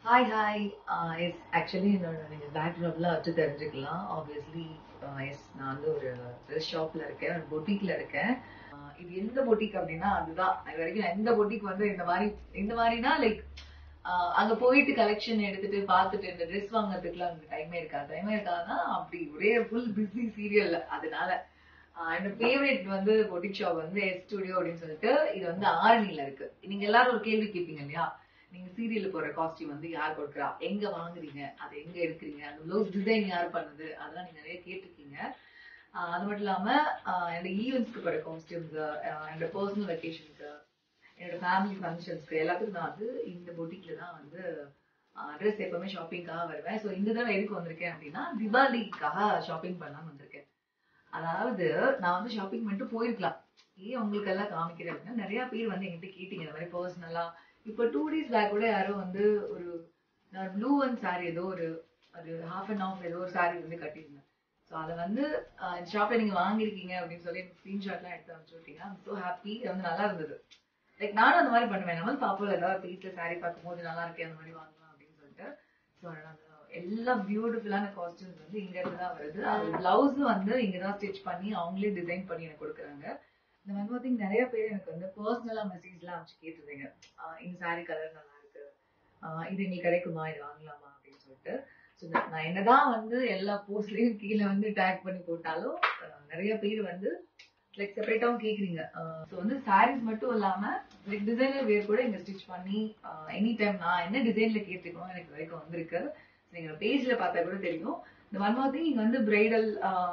hi hi yes actually என்னோட நீங்கள் பேக்ரவுண்டில் வச்சு தெரிஞ்சுக்கலாம் ஆப்வியஸ்லி எஸ் நான் வந்து ஒரு ட்ரெஸ் ஷாப்பில் இருக்கேன் ஒரு பொட்டிக்கில் இருக்கேன் Uh, இது எந்த பொட்டிக் அப்படின்னா அதுதான் இது வரைக்கும் எந்த பொட்டிக் வந்து இந்த மாதிரி இந்த மாதிரினா லைக் அங்க போயிட்டு கலெக்ஷன் எடுத்துட்டு பார்த்துட்டு இந்த ட்ரெஸ் வாங்குறதுக்குலாம் எனக்கு டைமே இருக்காது டைமே இருக்காதுன்னா அப்படி ஒரே ஃபுல் பிஸி சீரியல்ல அதனால ஆஹ் என்னோட ஃபேவரட் வந்து பொட்டிக் ஷாப் வந்து எஸ் ஸ்டுடியோ அப்படின்னு சொல்லிட்டு இது வந்து ஆரணியில இருக்கு நீங்க எல்லாரும் ஒரு கேள்வி கேட்பீங்க இல்லையா நீங்க சீரியல்ல போற காஸ்டியூம் வந்து யார் கொடுக்குறா எங்க வாங்குறீங்க அதை எங்க எடுக்கிறீங்க அந்த ப்ளவுஸ் டிசைன் யார் பண்ணுது அதெல்லாம் நீங்க நிறைய கேட்டிருக்கீங்க ஆஹ் அது மட்டும் இல்லாம ஆஹ் என்னோட ஈவெண்ட்ஸ்க்கு போற காஸ்டியூம்ஸ் என்னோட பர்சனல் வெக்கேஷனுக்கு என்னோட ஃபேமிலி ஃபங்க்ஷன்ஸ்க்கு எல்லாத்துக்கும் நான் வந்து இந்த பொட்டிக்ல தான் வந்து ட்ரெஸ் எப்பவுமே ஷாப்பிங்காக வருவேன் ஸோ இந்த தடவை எதுக்கு வந்திருக்கேன் அப்படின்னா திவாலிக்காக ஷாப்பிங் பண்ணலாம்னு வந்திருக்கேன் அதாவது நான் வந்து ஷாப்பிங் பண்ணிட்டு போயிருக்கலாம் ஏன் உங்களுக்கு எல்லாம் காமிக்கிறேன் அப்படின்னா நிறைய பேர் வந்து என்கிட்ட கேட்டீங்க இந்த மாதிரி பர்சனலா இப்போ டூ டேஸ் பேக் கூட யாரோ வந்து ஒரு நான் ப்ளூ அண்ட் saree ஏதோ ஒரு ஒரு ஹாஃப் அண்ட் ஆஃப் ஏதோ ஒரு saree வந்து கட்டியிருந்தேன் ஸோ அதை வந்து ஆஹ் இந்த ஷாப்ல நீங்க வாங்கியிருக்கீங்க அப்படின்னு சொல்லி எனக்கு ஸ்க்ரீன்ஷாட்லாம் எடுத்து அனுப்பிச்சு விட்டீங்க ஸோ ஹாப்பி அது வந்து நல்லா இருந்தது லைக் நானும் அந்த மாதிரி பண்ணுவேன் நம்ம பாப்போம் ஏதாவது வீட்டில் saree பார்க்கும்போது நல்லா இருக்கே அந்த மாதிரி வாங்கலாம் அப்படின்னு சொல்லிட்டு ஸோ எல்லா பியூட்டிஃபுல்லான காஸ்டியூம்ஸ் வந்து இங்க இருந்து தான் வருது அது பிளவுஸும் வந்து இங்க தான் ஸ்டிச் பண்ணி அவங்களே டிசைன் பண்ணி எனக்கு கொடுக்குறாங்க இந்த மாதிரி பார்த்தீங்க நிறைய பேர் எனக்கு வந்து பர்சனலா மெசேஜ்லாம் அனுப்பிச்சு கேட்டிருந்தீங்க ஆஹ் இந்த saree கலர் நல்லா இருக்கு ஆஹ் இது நீ கிடைக்குமா இது வாங்கலாமா அப்படின்னு சொல்லிட்டு ஸோ நான் என்னதான் வந்து எல்லா போஸ்ட்லயும் கீழே வந்து டேக் பண்ணி போட்டாலும் ஆஹ் நிறைய பேர் வந்து லைக் செப்பரேட்டாவும் கேக்குறீங்க ஸோ வந்து sarees மட்டும் இல்லாம லைக் டிசைனர் வேர் கூட இங்க ஸ்டிச் பண்ணி எனி டைம் நான் என்ன டிசைன்ல கேட்டுக்கணும் எனக்கு இது வரைக்கும் வந்திருக்கு நீங்க பேஜ்ல பார்த்தா கூட தெரியும் இந்த ஒன் மோர் திங் இங்க வந்து பிரைடல்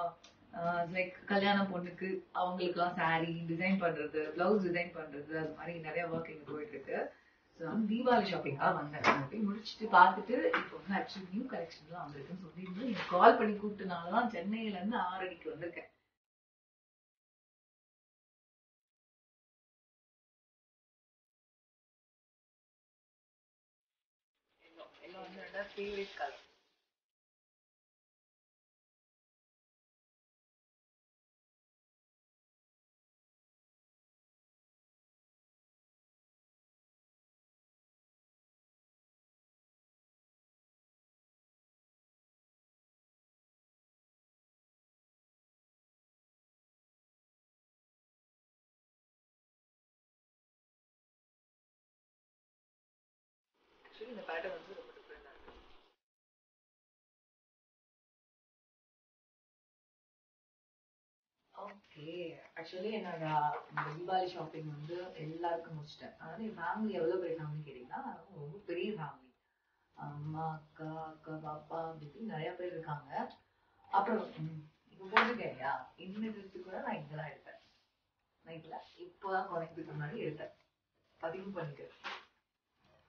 லைக் கல்யாண பொண்ணுக்கு அவங்களுக்குலாம் saree டிசைன் பண்றது பிளவுஸ் டிசைன் பண்றது அது மாதிரி நிறைய ஒர்க் இங்க போயிட்டு இருக்கு ஸோ நான் தீபாவளி ஷாப்பிங்காக வந்தேன் அங்க போய் முடிச்சுட்டு பார்த்துட்டு இப்போ வந்து ஆக்சுவலி நியூ கலெக்ஷன்லாம் வந்திருக்குன்னு சொல்லியிருந்து எனக்கு கால் பண்ணி கூப்பிட்டனால தான் சென்னையில இருந்து ஆறடிக்கு வந்திருக்கேன் எல்லாம் வந்து என்னோட ஃபேவரட் கலர் ஆக்சுவலி இந்த பேட்டர்ன் வந்து ரொம்ப டிஃப்ரெண்டாக இருக்கு ஓகே ஆக்சுவலி என்னோட இந்த தீபாவளி ஷாப்பிங் வந்து எல்லாருக்கும் முடிச்சிட்டேன் அதாவது என் ஃபேமிலி எவ்வளோ பெரிய ஃபேமிலி கேட்டிங்கன்னா ரொம்ப பெரிய ஃபேமிலி அம்மா அக்கா அக்கா பாப்பா அப்படி நிறைய பேர் இருக்காங்க அப்புறம் ம், இப்போ போட்டுருக்கேன் இல்லையா இந்த ட்ரெஸ்ஸு கூட நான் இங்கே தான் எடுத்தேன் நைட்டில் இப்போ தான் குறைக்கிறதுக்கு முன்னாடி எடுத்தேன் பதிவு பண்ணிட்டு